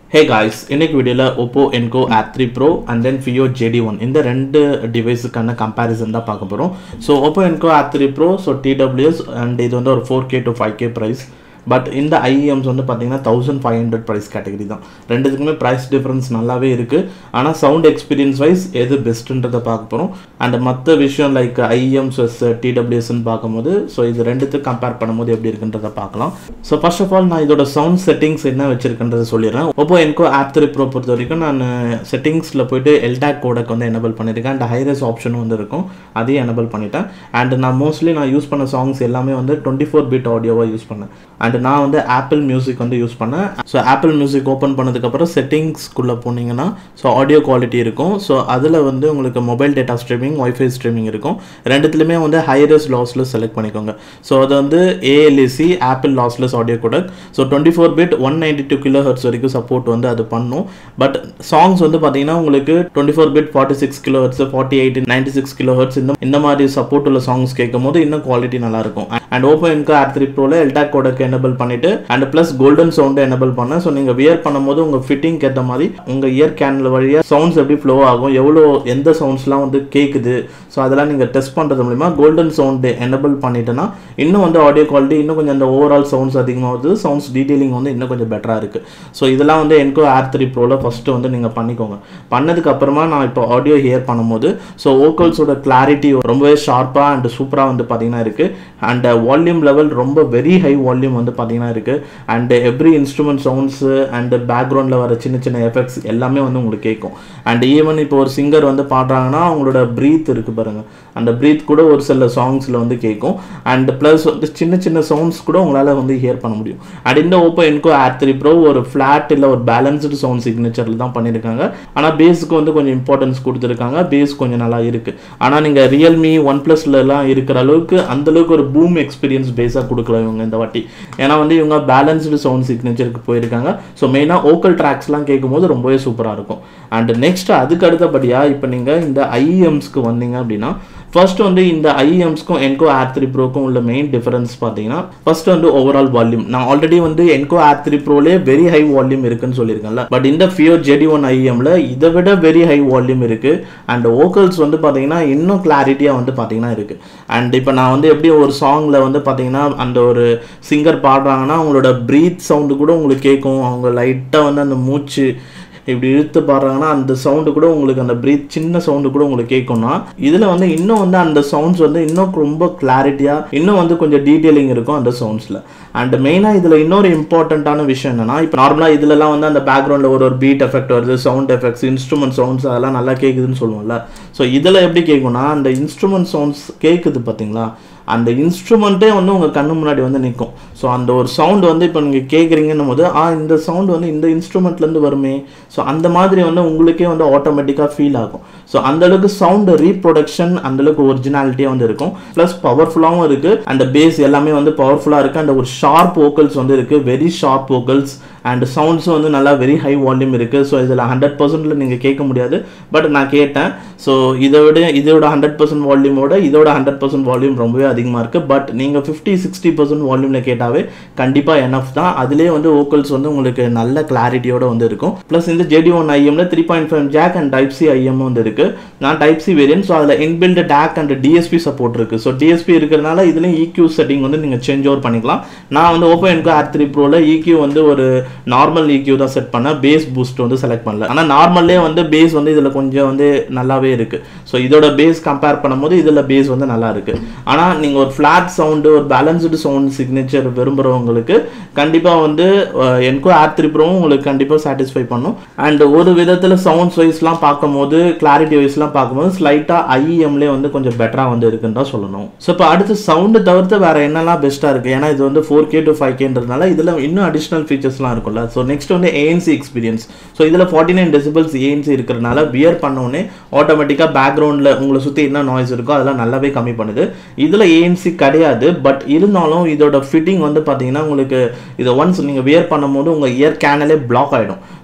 hey guys இன்னைக்கு வீடியோவில் Oppo Enco Air three bro and then FiiO JD one இந்த ரெண்டு டிவைஸுக்கான கம்பேரிசன் தான் பார்க்க போகிறோம் so Oppo Enco Air three bro so TWS and இது வந்து ஒரு four K to five K price but இந்த ஐஎம்ஸ் வந்து பார்த்தீங்கன்னா thousand five hundred price category தான் ரெண்டுத்துக்குமே ப்ரைஸ் டிஃப்ரென்ஸ் நல்லாவே இருக்குது ஆனால் சவுண்ட் எக்ஸ்பீரியன்ஸ் வைஸ் எது பெஸ்ட்டுன்றதை பார்க்க போகிறோம் அண்ட் மற்ற விஷயம் லைக் ஐஎம்ஸ் எஸ் டிடபிள்யூஎஸ்ன்னு பார்க்கும்போது ஸோ இது ரெண்டுத்துக்கு கம்பேர் பண்ணும்போது எப்படி இருக்குன்றதை பார்க்கலாம் ஸோ ஃபர்ஸ்ட் ஆஃப் ஆல் நான் இதோட சவுண்ட் செட்டிங்ஸ் என்ன வச்சிருக்கன்றதை சொல்லிடுறேன் Oppo Enco Air three bro பொறுத்த வரைக்கும் நான் செட்டிங்ஸில் போயிட்டு எல்டாக் கோடக் வந்து எனபிள் பண்ணியிருக்கேன் அண்ட் ஹைரஸ் ஆப்ஷனும் வந்து இருக்கும் அதையும் எனபிள் பண்ணிட்டேன் அண்ட் நான் மோஸ்ட்லி நான் யூஸ் பண்ண சாங்ஸ் எல்லாமே வந்து டுவெண்ட்டி ஃபோர் பிட் ஆடியோவாக யூஸ் பண்ணேன் அண்ட் நான் வந்து ஆப்பிள் மியூசிக் வந்து யூஸ் பண்ணேன் ஸோ ஆப்பிள் மியூசிக் ஓப்பன் பண்ணதுக்கப்புறம் செட்டிங்ஸ்க்குள்ளே போனீங்கன்னா ஸோ ஆடியோ குவாலிட்டி இருக்கும் ஸோ அதில் வந்து உங்களுக்கு mobile data streaming wifi streaming இருக்கும் ரெண்டுத்துலையுமே வந்து ஹைரஸ் லாஸ்லெஸ் செலக்ட் பண்ணிக்கோங்க ஸோ அது வந்து ஏஎல்ஏசி ஆப்பிள் லாஸ்லெஸ் ஆடியோ கூட so twenty four bit one ninety two kilohertz வரைக்கும் சப்போர்ட் வந்து அது பண்ணும் பட் சாங்ஸ் வந்து பார்த்தீங்கன்னா உங்களுக்கு twenty four bit forty six kilohertz forty eight ninety six kilohertz இந்த இந்த மாதிரி சப்போர்ட் உள்ள சாங்ஸ் கேட்கும் போது இன்னும் குவாலிட்டி நல்லா இருக்கும் and Oppo Enco Air three ப்ரோவில் எல்டாக் கோடக்கு எனபிள் பண்ணிட்டு and plus golden sound enable பண்ணேன் ஸோ நீங்கள் வியர் பண்ணும்போது உங்கள் ஃபிட்டிங்க்கு ஏற்ற மாதிரி உங்கள் இயர் கேனில் வழியாக சவுண்ட்ஸ் எப்படி ஃப்ளோ ஆகும் எவ்வளோ எந்த சவுண்ட்ஸ்லாம் வந்து கேட்குது ஸோ அதெல்லாம் நீங்கள் டெஸ்ட் பண்ணுறது மூலிமா கோல்டன் சவுண்டு எனபிள் பண்ணிட்டேன்னா இன்னும் வந்து ஆடியோ குவாலிட்டி இன்னும் கொஞ்சம் அந்த ஓவரால் சவுண்ட்ஸ் அதிகமாகுது சவுண்ட்ஸ் டீட்டெயிலிங் வந்து இன்னும் கொஞ்சம் பெட்டராக இருக்குது ஸோ இதெல்லாம் வந்து என்கோ ஆர் த்ரீ ப்ரோவில் ஃபஸ்ட்டு வந்து நீங்கள் பண்ணிக்கோங்க பண்ணதுக்கு அப்புறமா நான் இப்போ ஆடியோ ஹியர் பண்ணும்போது ஸோ ஓக்கல்ஸோட கிளாரிட்டி ரொம்பவே ஷார்ப்பாக அண்ட் சூப்பராக வந்து பார்த்தீங்கன்னா இருக்குது அண்ட் வால்யூம் லெவல் ரொம்ப வெரி ஹை வால்யூம் வந்து பார்த்தீங்கன்னா இருக்குது and every instrument sounds and பேக்ரவுண்டில் வர சின்ன சின்ன எஃபெக்ட்ஸ் எல்லாமே வந்து உங்களுக்கு கேட்கும் அண்ட் ஈவன் இப்போ ஒரு சிங்கர் வந்து பாடுறாங்கன்னா அவங்களோட ப்ரீத் இருக்குது பாருங்கள் அந்த ப்ரீத் கூட ஒரு சில சாங்ஸில் வந்து கேட்கும் அண்ட் ப்ளஸ் வந்து சின்ன சின்ன சவுண்ட்ஸ் கூட உங்களால் வந்து ஹியர் பண்ண முடியும் அண்ட் இந்த Oppo Enco Air three Pro ஒரு ஃப்ளாட் இல்லை ஒரு பேலன்ஸ்டு சவுண்ட் சிக்னேச்சரில் தான் பண்ணியிருக்காங்க ஆனால் பேஸுக்கு வந்து கொஞ்சம் இம்பார்ட்டன்ஸ் கொடுத்துருக்காங்க பேஸ் கொஞ்சம் நல்லா இருக்குது ஆனால் நீங்கள் ரியல்மி ஒன் ப்ளஸ்லலாம் இருக்கிற அளவுக்கு அந்தளவுக்கு ஒரு பூம் எக்ஸ்பீரியன்ஸ் பேஸாக கொடுக்கல இவங்க இந்த வாட்டி ஏன்னா வந்து இவங்க பேலன்ஸ்டு சவுண்ட் சிக்னேச்சருக்கு போயிருக்காங்க ஸோ மெயினாக ஓக்கல் ட்ராக்ஸ்லாம் கேட்கும்போது ரொம்பவே சூப்பராக இருக்கும் அண்ட் நெக்ஸ்ட் அதுக்கு அடுத்தபடியாக இப்போ நீங்கள் இந்த ஐஎம்ஸ்க்கு வந்தீங்க அப்படின்னா ஃபர்ஸ்ட் வந்து இந்த ஐஎம்ஸ்க்கும் என்கோ ஆர் த்ரீ ப்ரோக்கும் உள்ள மெயின் டிஃபரன்ஸ் பார்த்தீங்கன்னா ஃபர்ஸ்ட் வந்து ஓவரால் வால்யூம் நான் ஆல்ரெடி வந்து என்கோ ஆர் த்ரீ ப்ரோலே வெரி ஹை வால்யூம் இருக்குன்னு சொல்லியிருக்கேன்ல பட் இந்த ஃபியோ ஜெடி ஒன் ஐஎம்ல இதை விட வெரி ஹை வால்யூம் இருக்கு அண்ட் ஓக்கல்ஸ் வந்து பார்த்தீங்கன்னா இன்னும் கிளாரிட்டியாக வந்து பார்த்தீங்கன்னா இருக்கு அண்ட் இப்போ நான் வந்து எப்படி ஒரு சாங்கில் வந்து பார்த்தீங்கன்னா அந்த ஒரு சிங்கர் பாடுறாங்கன்னா அவங்களோட ப்ரீத் சவுண்டு கூட உங்களுக்கு கேட்கும் அவங்க லைட்டாக வந்து அந்த மூச்சு இப்படி இழுத்து பாடுறாங்கன்னா அந்த சவுண்டு கூட உங்களுக்கு அந்த ப்ரீத் சின்ன சவுண்டு கூட உங்களுக்கு கேட்கும்னா இதில் வந்து இன்னும் வந்து அந்த சவுண்ட்ஸ் வந்து இன்னும் ரொம்ப கிளாரிட்டியாக இன்னும் வந்து கொஞ்சம் டீட்டெயிலிங் இருக்கும் அந்த சவுண்ட்ஸில் அண்ட் மெயினாக இதில் இன்னொரு இம்பார்ட்டண்ட்டான விஷயம் என்னன்னா இப்போ நார்மலாக இதுலலாம் வந்து அந்த பேக்ரவுண்டில் ஒரு ஒரு பீட் எஃபெக்ட் வருது சவுண்ட் எஃபெக்ட்ஸ் இன்ஸ்ட்ருமெண்ட் சவுண்ட்ஸ் அதெல்லாம் நல்லா கேட்குதுன்னு சொல்லுவோம்ல ஸோ இதில் எப்படி கேட்கும்னா அந்த இன்ஸ்ட்ருமெண்ட் சவுண்ட்ஸ் கேட்குது பார்த்தீங்களா அந்த இன்ஸ்ட்ருமெண்ட்டே வந்து உங்கள் கண்ணு முன்னாடி வந்து நிற்கும் ஸோ அந்த ஒரு சவுண்ட் வந்து இப்போ நீங்கள் கேட்குறீங்கன்னும் போது ஆ இந்த சவுண்ட் வந்து இந்த இன்ஸ்ட்ருமெண்ட்லேருந்து வருமே ஸோ அந்த மாதிரி வந்து உங்களுக்கே வந்து ஆட்டோமேட்டிக்காக ஃபீல் ஆகும் ஸோ அந்தளவுக்கு சவுண்டு ரீப்ரொடக்ஷன் அந்தளவுக்கு ஒரிஜினாலிட்டியாக வந்து இருக்கும் ப்ளஸ் பவர்ஃபுல்லாகவும் இருக்குது அந்த பேஸ் எல்லாமே வந்து பவர்ஃபுல்லாக இருக்குது அண்ட் ஒரு ஷார்ப் வோக்கல்ஸ் வந்து இருக்குது வெரி ஷார்ப் வோக்கல்ஸ் அண்ட் சவுண்ட்ஸும் வந்து நல்லா வெரி ஹை வால்யூம் இருக்குது ஸோ இதில் ஹண்ட்ரட் பர்சன்ட்ல நீங்கள் கேட்க முடியாது பட் நான் கேட்டேன் ஸோ இதை விட இதோட ஹண்ட்ரட் பர்சன்ட் வால்யூமோட இதோட ஹண்ட்ரட் பர்சன்ட் வால்யூம் ரொம்பவே அதிகமாக இருக்குது பட் நீங்கள் ஃபிஃப்டி சிக்ஸ்டி பர்சன்ட் வால்யூமில் கேட்டாவே கண்டிப்பாக எனஃப் தான் அதுலேயே வந்து வோக்கல்ஸ் வந்து உங்களுக்கு நல்ல கிளாரிட்டியோட வந்து இருக்கும் ப்ளஸ் இந்த ஜெடி ஒன் ஐஎம்ல three point five jack and type C IEM வந்து இருக்குது நான் டைப் சி வேரியன்ட் ஸோ அதில் inbuilt DAC and DSP support இருக்குது ஸோ டிஎஸ்பி இருக்கிறதுனால இதுலேயும் இக்யூ செட்டிங் வந்து நீங்கள் சேஞ்ச் ஓவர் பண்ணிக்கலாம் நான் வந்து Oppo Enco Air three ப்ரோவில் EQ வந்து ஒரு நார்மல் இக்யூ தான் செட் பண்ணேன் பேஸ் பூஸ்ட் வந்து செலக்ட் பண்ணல ஆனால் நார்மல்லே வந்து பேஸ் வந்து இதில் கொஞ்சம் வந்து நல்லாவே இருக்குது ஸோ இதோட பேஸ் கம்பேர் பண்ணும்போது இதில் பேஸ் வந்து நல்லா இருக்குது ஆனால் நீங்கள் ஒரு ஃப்ளாட் சவுண்டு ஒரு பேலன்ஸ்டு சவுண்ட் சிக்னேச்சர் விரும்புகிறவங்களுக்கு கண்டிப்பாக வந்து என்கோ ஆர் த்ரீ ப்ரோவும் உங்களுக்கு கண்டிப்பாக சாட்டிஸ்ஃபை பண்ணும் அண்ட் ஒரு விதத்தில் சவுண்ட்ஸ் வைஸ்லாம் பார்க்கும்போது கிளாரிட்டி வைஸ்லாம் பார்க்கும்போது ஸ்லைட்டாக ஐஎம்லேயே வந்து கொஞ்சம் பெட்டராக வந்து இருக்குன்னு தான் சொல்லணும் ஸோ இப்போ அடுத்து சவுண்டு தவிர்த்து வேறு என்னெல்லாம் பெஸ்ட்டாக இருக்குது ஏன்னா இது வந்து ஃபோர் கே டு ஃபைவ் கேன்றதுனால இதில் இன்னும் அடிஷ்னல் ஃபீச்சர்ஸ்லாம் இருக்கும்ல ஸோ நெக்ஸ்ட் வந்து ஏஎன்சி எக்ஸ்பீரியன்ஸ் ஸோ இதில் ஃபார்ட்டி நைன் டெசிபிள்ஸ் ஏஎன்சி இருக்கிறனால வியர் பண்ணோடனே ஆட்டோமேட்டிக்காக பேக்ரவுண்டில் உங்களை சுற்றி என்ன நாய்ஸ் இருக்கோ அதெல்லாம் நல்லாவே கம்மி பண்ணுது இதில் ஏஎன்சி கிடையாது பட் இருந்தாலும் இதோட ஃபிட்டிங் வந்து பார்த்தீங்கன்னா உங்களுக்கு இதை ஒன்ஸ் நீங்கள் வியர் பண்ணும்போது உங்கள் இயர் கேனலே பிளாக் ஆகிடும்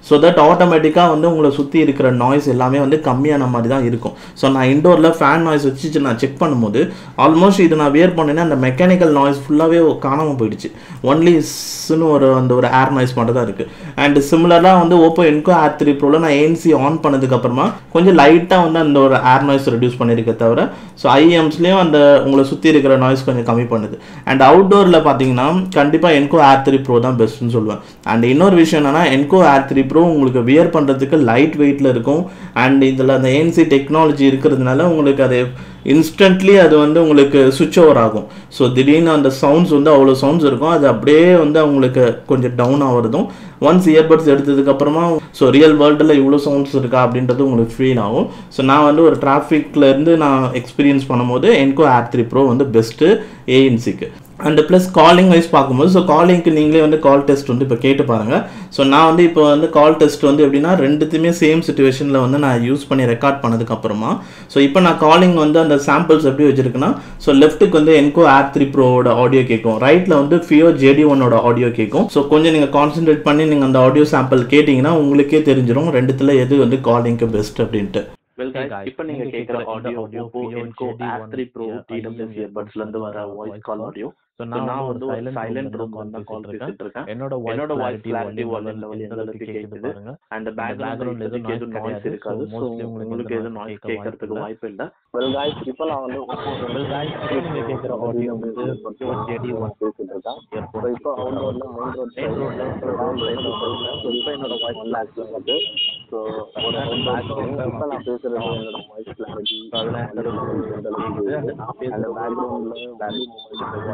ஸோ தட் ஆட்டோமேட்டிக்காக வந்து உங்களை சுற்றி இருக்கிற நாய்ஸ் எல்லாமே வந்து கம்மியான மாதிரி தான் இருக்கும் ஸோ நான் இண்டோரில் ஃபேன் நாய்ஸ் வச்சு நான் செக் பண்ணும்போது ஆல்மோஸ்ட் இது நான் வியர் பண்ணேன்னா அந்த மெக்கானிக்கல் நாய்ஸ் ஃபுல்லாகவே காணாமல் போயிடுச்சு ஒன்லி ஸ்ன்னு ஒரு அந்த ஒரு ஏர் நாய்ஸ் மட்டும் தான் இருக்குது அண்ட் சிமிலராக வந்து ஓப்போ என்கோ ஏர் த்ரீ ப்ரோவில் நான் ஏஎன்சி ஆன் பண்ணதுக்கப்புறமா கொஞ்சம் லைட்டாக வந்து அந்த ஒரு ஏர் நாய்ஸ் ரெடியூஸ் பண்ணியிருக்க தவிர ஸோ ஐஎம்ஸ்லேயும் அந்த உங்களை சுற்றி இருக்கிற நாய்ஸ் கொஞ்சம் கம்மி பண்ணுது அண்ட் அவுட்டோரில் பார்த்தீங்கன்னா கண்டிப்பாக என்கோ ஏர் த்ரீ ப்ரோ தான் பெஸ்ட்டுன்னு சொல்லுவேன் அண்ட் இன்னொரு விஷயம் என்னன்னா என்கோ ஏர் த்ரீ ப்ரோ உங்களுக்கு வியர் பண்ணுறதுக்கு லைட் வெயிட்டில் இருக்கும் அண்ட் இதில் அந்த ஏஎன்சி டெக்னாலஜி இருக்கிறதுனால உங்களுக்கு அது இன்ஸ்டன்ட்லி அது வந்து உங்களுக்கு சுவிட்ச் ஓவர் ஆகும் ஸோ திடீர்னு அந்த சவுண்ட்ஸ் வந்து அவ்வளோ சவுண்ட்ஸ் இருக்கும் அது அப்படியே வந்து அவங்களுக்கு கொஞ்சம் டவுன் ஆகிறதும் ஒன்ஸ் இயர்பட்ஸ் எடுத்ததுக்கப்புறமா ஸோ ரியல் வேர்ல்டில் இவ்வளோ சவுண்ட்ஸ் இருக்கா அப்படின்றது உங்களுக்கு ஃபீல் ஆகும் ஸோ நான் வந்து ஒரு டிராஃபிக்ல இருந்து நான் எக்ஸ்பீரியன்ஸ் பண்ணும்போது என்கோ ஏர் த்ரீ ப்ரோ வந்து பெஸ்ட்டு ஏஎன்சிக்கு அண்ட் ப்ளஸ் காலிங் வைஸ் பார்க்கும்போது ஸோ காலிங்க்கு நீங்களே வந்து கால் டெஸ்ட் வந்து இப்போ கேட்டு பாருங்கள் ஸோ நான் வந்து இப்போ வந்து கால் டெஸ்ட் வந்து எப்படின்னா ரெண்டுத்தையுமே சேம் சுச்சுவேஷனில் வந்து நான் யூஸ் பண்ணி ரெக்கார்ட் பண்ணதுக்கப்புறமா ஸோ இப்போ நான் காலிங் வந்து அந்த சாம்பிள்ஸ் எப்படி வச்சிருக்கேன்னா ஸோ லெஃப்ட்டுக்கு வந்து என்கோ ஆர் த்ரீ ப்ரோவோட ஆடியோ கேட்கும் ரைட்டில் வந்து ஃபியோ ஜேடி ஒன்னோட ஆடியோ கேட்கும் ஸோ கொஞ்சம் நீங்கள் கான்சென்ட்ரேட் பண்ணி நீங்கள் அந்த ஆடியோ சாம்பிள் கேட்டிங்கன்னா உங்களுக்கே தெரிஞ்சிடும் ரெண்டுத்தில் எது வந்து காலிங்க்கு பெஸ்ட் அப்படின்ட்டு வெல் Hey guys guys, இப்போ நீங்க நீங்க கேட்குற கேக்குற ஆடியோ இந்த audio Oppo Pio Enco JD1 Air three Pro uh, TWS IEM இயர்பட்ஸ்ல இருந்து வர voice voice call call audio so so நான் நான் வந்து வந்து ஒரு ஒரு சைலண்ட் சைலண்ட் ரூம் ரூம் தான் தான் கால் கால் பேசிட்டு பேசிட்டு இருக்கேன் என்னோட வாய்ஸ் என்னோட voice clarity clarity volume volume level level எந்த எந்த அளவுக்கு அளவுக்கு கேக்குது கேட்குது பாருங்க அண்ட் அந்த பேக்ரவுண்ட் பேக்ரவுண்ட்ல எதுவும் எதுவும் நாய்ஸ் நாய்ஸ் கிடையாது கிடையாது ஸோ ஸோ மோஸ்ட்லி மோஸ்ட்லி உங்களுக்கு உங்களுக்கு எதுவும் எதுவும் நாய்ஸ் கேட்க வாய்ப்பு கேட்கறதுக்கு இல்லை வாய்ப்பு இல்லை வெல் காய்ஸ் இப்போ நான் வந்து ஓப்போ வெல் காய்ஸ் இப்போ நீங்க கேட்குற ஆடியோ வந்து பியோ ஜேடி ஒன் பேசிட்டு இருக்கேன் ஸோ இயர்ஃபோன் இப்போ அவங்க வந்து மெயின் ரோட் மெயின் ரோட்ல ஸோ இப்போ என்னோட வாய்ஸ் கிளாஸ் இருக்கு ஸோ ஒரு பேக்ரவுண்ட் இப்போ நான் பேசுறது என்னோட வாய்ஸ் கிளாரிட்டி ஸோ அதெல்லாம் எந்த அளவுக்கு கேட்குது அண்ட் நான் அந்த பேசுறது பேக்ரவுண்டில்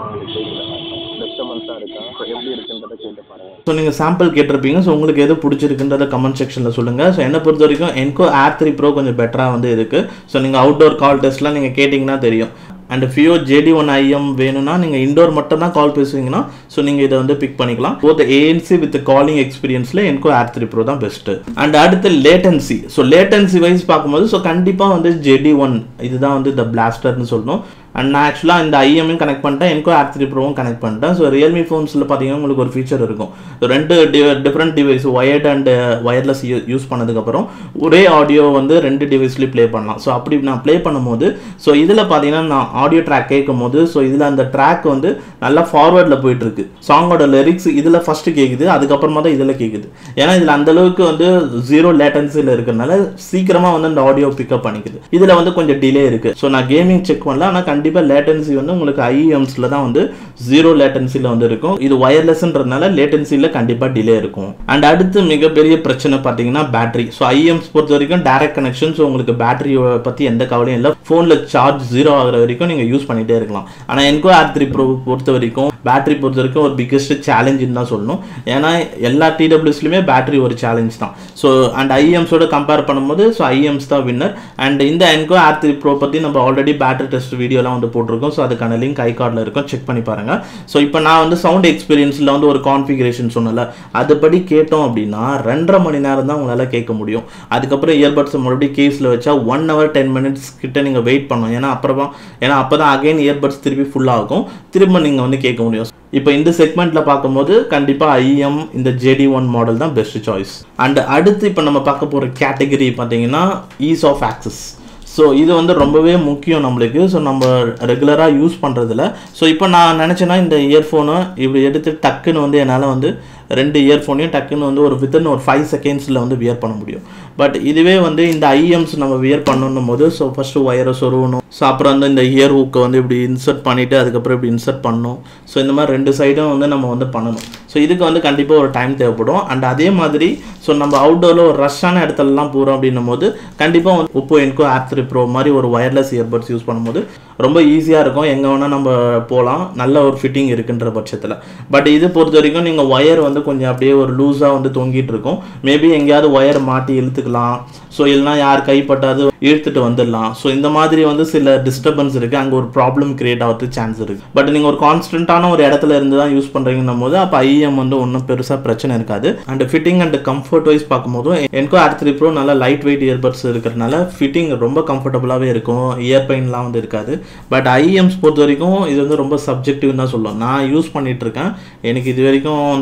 டிஸ்டர்பன்ஸாக இருக்கா ஸோ எப்படி இருக்குன்றதை கேட்டு பாருங்க ஸோ நீங்கள் சாம்பிள் கேட்டிருப்பீங்க ஸோ உங்களுக்கு எது பிடிச்சிருக்குன்றத கமெண்ட் செக்ஷனில் சொல்லுங்கள் ஸோ என்னை பொறுத்த வரைக்கும் என்கோ ஏர் த்ரீ ப்ரோ கொஞ்சம் பெட்டராக வந்து இருக்குது ஸோ நீங்கள் அவுட்டோர் கால் டெஸ்ட்லாம் நீங்கள் கேட்டிங்கன்னா தெரியும் and FiiO JD one IEM வேணும்னா நீங்கள் இண்டோர் மட்டும் தான் கால் பேசுவீங்கன்னா ஸோ நீங்கள் இதை வந்து பிக் பண்ணிக்கலாம் போத் ஏஎன்சி வித் காலிங் எக்ஸ்பீரியன்ஸில் எனக்கோ ஏர் த்ரீ ப்ரோ தான் பெஸ்ட்டு அண்ட் அடுத்து லேட்டன்சி ஸோ லேட்டன்சி வைஸ் பார்க்கும்போது ஸோ கண்டிப்பாக வந்து ஜேடி ஒன் இதுதான் வந்து இந்த பிளாஸ்டர்னு சொல்லணும் அண்ட் நான் ஆக்சுவலாக இந்த ஐஎம்மையும் கனெக்ட் பண்ணிட்டேன் எனக்கோ ஆர் த்ரீ ப்ரோவும் கனெக்ட் பண்ணிட்டேன் ஸோ ரியல்மி ஃபோன்ஸில் பார்த்தீங்கன்னா உங்களுக்கு ஒரு ஃபீச்சர் இருக்கும் ஸோ ரெண்டு different device wired and wireless use பண்ணதுக்கப்புறம் ஒரே ஆடியோ வந்து ரெண்டு டிவைஸ்லேயும் ப்ளே பண்ணலாம் ஸோ அப்படி நான் ப்ளே பண்ணும்போது ஸோ இதில் பார்த்தீங்கன்னா நான் ஆடியோ ட்ராக் கேட்கும் போது ஸோ இதில் அந்த ட்ராக் வந்து நல்லா ஃபார்வர்டில் போயிட்டு இருக்கு சாங்கோட லிரிக்ஸ் இதில் ஃபஸ்ட்டு கேட்குது அதுக்கப்புறமா தான் இதில் கேட்குது ஏன்னா இதில் அந்த அளவுக்கு வந்து ஜீரோ லேட்டன்சியில் இருக்கிறனால சீக்கிரமாக வந்து அந்த ஆடியோ பிக்கப் பண்ணிக்குது இதில் வந்து கொஞ்சம் டிலே இருக்குது ஸோ நான் கேமிங் செக் பண்ணல ஆனால் கண்டிப்பாக லேட்டன்சி வந்து உங்களுக்கு ஐஎம்ஸில் தான் வந்து ஜீரோ லேட்டன்சியில் வந்து இருக்கும் இது ஒயர்லெஸ்ன்றதுனால லேட்டன்சியில் கண்டிப்பாக டிலே இருக்கும் அண்ட் அடுத்து மிகப்பெரிய பிரச்சனை பார்த்தீங்கன்னா பேட்டரி ஸோ ஐஎம்ஸ் பொறுத்த வரைக்கும் டேரக்ட் கனெக்ஷன் ஸோ உங்களுக்கு பேட்டரியை பற்றி எந்த கவலையும் இல்லை ஃபோனில் சார்ஜ் ஜீரோ ஆகிற வரைக்கும் நீங்கள் யூஸ் பண்ணிகிட்டே இருக்கலாம் ஆனால் எனக்கோ ஆர் த்ரீ ப்ரோ பொறுத்த வரைக்கும் பேட்டரி பொறுத்த வரைக்கும் ஒரு பிக்கஸ்ட் சேலஞ்சுன்னு தான் சொல்லணும் ஏன்னா எல்லா டிடபிள்யூஸ்லையுமே பேட்டரி ஒரு சேலஞ்ச் தான் ஸோ அண்ட் ஐஎம்ஸோட கம்பேர் பண்ணும்போது ஸோ ஐஎம்ஸ் தான் வின்னர் அண்ட் இந்த என்கோ ஆர் த்ரீ ப்ரோ பற்றி நம்ம ஆல்ரெடி பேட்டரி டெஸ்ட் வீடியோலாம் வந்து போட்டிருக்கோம் ஸோ அதுக்கான லிங்க் ஐ கார்டில் இருக்கும் செக் பண்ணி பாருங்கள் ஸோ இப்போ நான் வந்து சவுண்ட் எக்ஸ்பீரியன்ஸில் வந்து ஒரு கான்ஃபிகரேஷன் சொன்னல அதுபடி கேட்டோம் அப்படின்னா ரெண்டரை மணி நேரம் தான் உங்களால் கேட்க முடியும் அதுக்கப்புறம் இயர்பட்ஸ் மறுபடியும் கேஸில் வச்சா ஒன் ஹவர் டென் மினிட்ஸ் கிட்ட நீங்கள் வெயிட் பண்ணணும் ஏன்னா அப்புறமா ஏன்னா அப்போ தான் அகைன் இயர்பட்ஸ் திருப்பி ஃபுல்லாகும் திரும்ப நீங்கள் வந்து கேட்க முடியும் இப்போ இந்த செக்மெண்ட்டில் பார்க்கும்போது கண்டிப்பாக ஐஎம் இந்த ஜேடி ஒன் மாடல் தான் பெஸ்ட் சாய்ஸ் அண்ட் அடுத்து இப்போ நம்ம பார்க்க போகிற கேட்டகரி பார்த்தீங்கன்னா ஈஸ் ஆஃப் ஆக்சஸ் ஸோ இது வந்து ரொம்பவே முக்கியம் நம்மளுக்கு ஸோ நம்ம ரெகுலராக யூஸ் பண்ணுறதில்ல ஸோ இப்போ நான் நினச்சேன்னா இந்த இயர்ஃபோனை இப்படி எடுத்து டக்குன்னு வந்து என்னால் வந்து ரெண்டு இயர்ஃபோனையும் டக்குன்னு வந்து ஒரு வித்தின் ஒரு ஃபைவ் செகண்ட்ஸில் வந்து வியர் பண்ண முடியும் பட் இதுவே வந்து இந்த ஐஎம்ஸ் நம்ம வியர் பண்ணணும் போது ஸோ ஃபஸ்ட்டு ஒயரை சொருகணும் ஸோ அப்புறம் வந்து இந்த இயர் ஹூக்கை வந்து இப்படி இன்சர்ட் பண்ணிவிட்டு அதுக்கப்புறம் இப்படி இன்சர்ட் பண்ணணும் ஸோ இந்த மாதிரி ரெண்டு சைடும் வந்து நம்ம வந்து பண்ணணும் ஸோ இதுக்கு வந்து கண்டிப்பாக ஒரு டைம் தேவைப்படும் அண்ட் அதே மாதிரி ஸோ நம்ம அவுட்டோரில் ஒரு ரஷ்ஷான இடத்துலலாம் போகிறோம் அப்படின்னும் போது கண்டிப்பாக வந்து ஒப்போ என்கோ ஆர் த்ரீ ப்ரோ மாதிரி ஒரு ஒயர்லெஸ் இயர்பட்ஸ் யூஸ் பண்ணும்போது ரொம்ப ஈஸியாக இருக்கும் எங்கே வேணால் நம்ம போகலாம் நல்ல ஒரு ஃபிட்டிங் இருக்குன்ற பட்சத்தில் பட் இது பொறுத்த வரைக்கும் நீங்கள் ஒயர் வந்து கொஞ்சம் அப்படியே ஒரு லூஸாக வந்து தொங்கிட்டு இருக்கும் மேபி எங்கேயாவது ஒயர் மாட்டி இழுத்துக்கலாம் ஸோ இல்லைனா யார் கைப்பட்டாது இழுத்துட்டு வந்துடலாம் ஸோ இந்த மாதிரி வந்து சில டிஸ்டர்பன்ஸ் இருக்குது அங்கே ஒரு ப்ராப்ளம் கிரியேட் ஆகிறதுக்கு சான்ஸ் இருக்குது பட் நீங்கள் ஒரு கான்ஸ்டன்ட்டான ஒரு இடத்துல இருந்து தான் யூஸ் பண்ணுறீங்கன்னும் போது அப்போ ஐஎம் வந்து ஒன்றும் பெருசாக பிரச்சனை இருக்காது and fitting and comfort wise பார்க்கும்போது எனக்கோ ஆர் த்ரீ ப்ரோ நல்லா லைட் வெயிட் இயர்பட்ஸ் இருக்கிறதுனால ஃபிட்டிங் ரொம்ப கம்ஃபர்டபுளாகவே இருக்கும் இயர் பெயின்லாம் வந்து இருக்காது பட் ஐஎம்ஸ் பொறுத்த வரைக்கும் இது வந்து ரொம்ப சப்ஜெக்டிவ் தான் சொல்லுவோம் நான் யூஸ் பண்ணிட்டு இருக்கேன் எனக்கு இது வரைக்கும் வந்து நான் ரொம்ப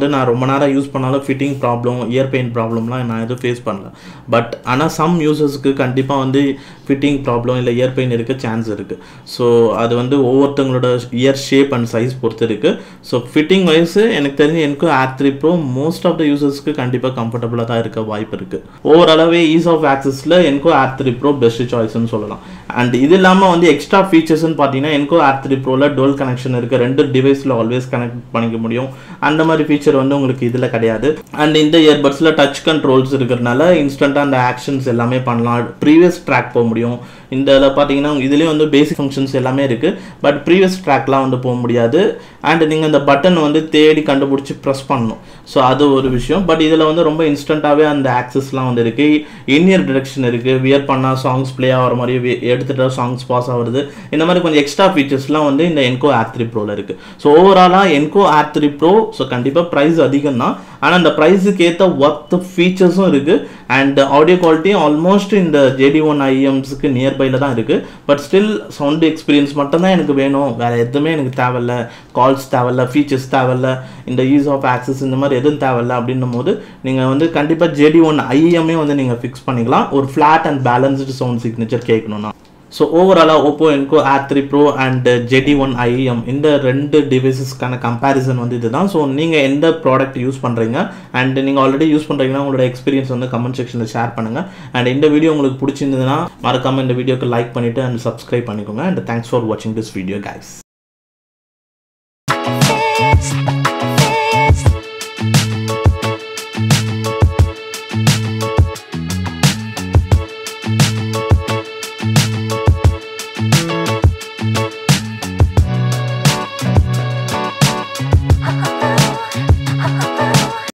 ரொம்ப நேரம் யூஸ் பண்ணாலும் ஃபிட்டிங் ப்ராப்ளம் இயர் பெயின் ப்ராப்ளம்லாம் நான் எதுவும் ஃபேஸ் பண்ணல பட் ஆனால் சம் யூசர்ஸ்க்கு கண்டிப்பாக வந்து ஃபிட்டிங் ப்ராப்ளம் இல்லை இயர் பெயின் இருக்க சான்ஸ் இருக்குது ஸோ அது வந்து ஒவ்வொருத்தவங்களோட இயர் ஷேப் அண்ட் சைஸ் பொறுத்து இருக்குது ஸோ ஃபிட்டிங் வைஸ் எனக்கு தெரிஞ்சு Enco Air three pro most of the யூசர்ஸ்க்கு கண்டிப்பாக கம்ஃபர்டபுளாக தான் இருக்க வாய்ப்பு இருக்குது ஓவராலாகவே ஈஸ் ஆஃப் ஆக்சஸில் Enco Air three pro best சாய்ஸ்னு சொல்லலாம் அண்ட் இது இல்லாமல் வந்து எக்ஸ்ட்ரா ஃபீச்சர்ஸ்னு பார்த்தீங்கன்னா எனக்கோ ஏர் த்ரீ ப்ரோவில் டோல் கனெக்ஷன் இருக்குது ரெண்டு டிவைஸில் ஆல்வேஸ் கனெக்ட் பண்ணிக்க முடியும் அந்த மாதிரி ஃபீச்சர் வந்து உங்களுக்கு இதில் கிடையாது அண்ட் இந்த இயர்பட்ஸில் டச் கண்ட்ரோல்ஸ் இருக்கிறதுனால இன்ஸ்டண்ட்டாக அந்த ஆக்ஷன்ஸ் எல்லாமே பண்ணலாம் ப்ரீவியஸ் ட்ராக் போக முடியும் இந்த இதில் பார்த்தீங்கன்னா இதுலேயும் வந்து பேசிக் ஃபங்க்ஷன்ஸ் எல்லாமே இருக்குது பட் ப்ரீவியஸ் ட்ராக்லாம் வந்து போக முடியாது அண்ட் நீங்கள் அந்த பட்டன் வந்து தேடி கண்டுபிடிச்சி ப்ரெஸ் பண்ணணும் ஸோ அது ஒரு விஷயம் பட் இதில் வந்து ரொம்ப இன்ஸ்டண்ட்டாகவே அந்த ஆக்சஸ்லாம் வந்து இருக்குது இன்இயர் டிரெக்ஷன் இருக்குது வியர் பண்ணால் சாங்ஸ் ப்ளே ஆகிற மாதிரி வே- எடுத்துட்டா சாங்ஸ் பாஸ் ஆகுறது இந்த மாதிரி கொஞ்சம் எக்ஸ்ட்ரா ஃபீச்சர்ஸ்லாம் வந்து இந்த என்கோ ஆர் த்ரீ ப்ரோவில் இருக்குது ஸோ ஓவராலாக Enco Air three bro so கண்டிப்பாக ப்ரைஸ் அதிகம் தான் ஆனால் அந்த ப்ரைஸுக்கு ஏற்ற ஒர்த் ஃபீச்சர்ஸும் இருக்குது அண்ட் ஆடியோ குவாலிட்டியும் ஆல்மோஸ்ட் இந்த ஜேடி ஒன் ஐஎம்ஸுக்கு நியர்பையில் தான் இருக்குது பட் ஸ்டில் சவுண்ட் எக்ஸ்பீரியன்ஸ் மட்டும்தான் எனக்கு வேணும் வேறு எதுவுமே எனக்கு தேவையில்ல கால்ஸ் தேவையில்ல ஃபீச்சர்ஸ் தேவையில்ல இந்த ஈஸ் ஆஃப் ஆக்சஸ் இந்த மாதிரி எதுவும் தேவையில்ல அப்படின்னும் போது நீங்கள் வந்து கண்டிப்பாக ஜேடி ஒன் ஐஎம்ஏ வந்து நீங்கள் ஃபிக்ஸ் பண்ணிக்கலாம் ஒரு flat and balanced sound signature கேட்கணும்னா ஸோ ஓவராலாக Oppo Enco Air three bro and JD one IEM இந்த ரெண்டு டிவைசஸ்க்கான கம்பேரிசன் வந்து இதுதான் ஸோ நீங்கள் எந்த ப்ராடக்ட் யூஸ் பண்ணுறீங்க அண்ட் நீங்கள் ஆல்ரெடி யூஸ் பண்ணுறீங்கன்னா உங்களோட எக்ஸ்பீரியன்ஸ் வந்து கமெண்ட் செக்ஷனில் ஷேர் பண்ணுங்கள் அண்ட் இந்த வீடியோ உங்களுக்கு பிடிச்சிருந்ததுன்னா மறக்காமல் இந்த வீடியோக்கு லைக் பண்ணிவிட்டு அண்ட் சப்ஸ்கிரைப் பண்ணிக்கோங்க அண்ட் தேங்க்ஸ் ஃபார் வாட்சிங் திஸ் வீடியோ guys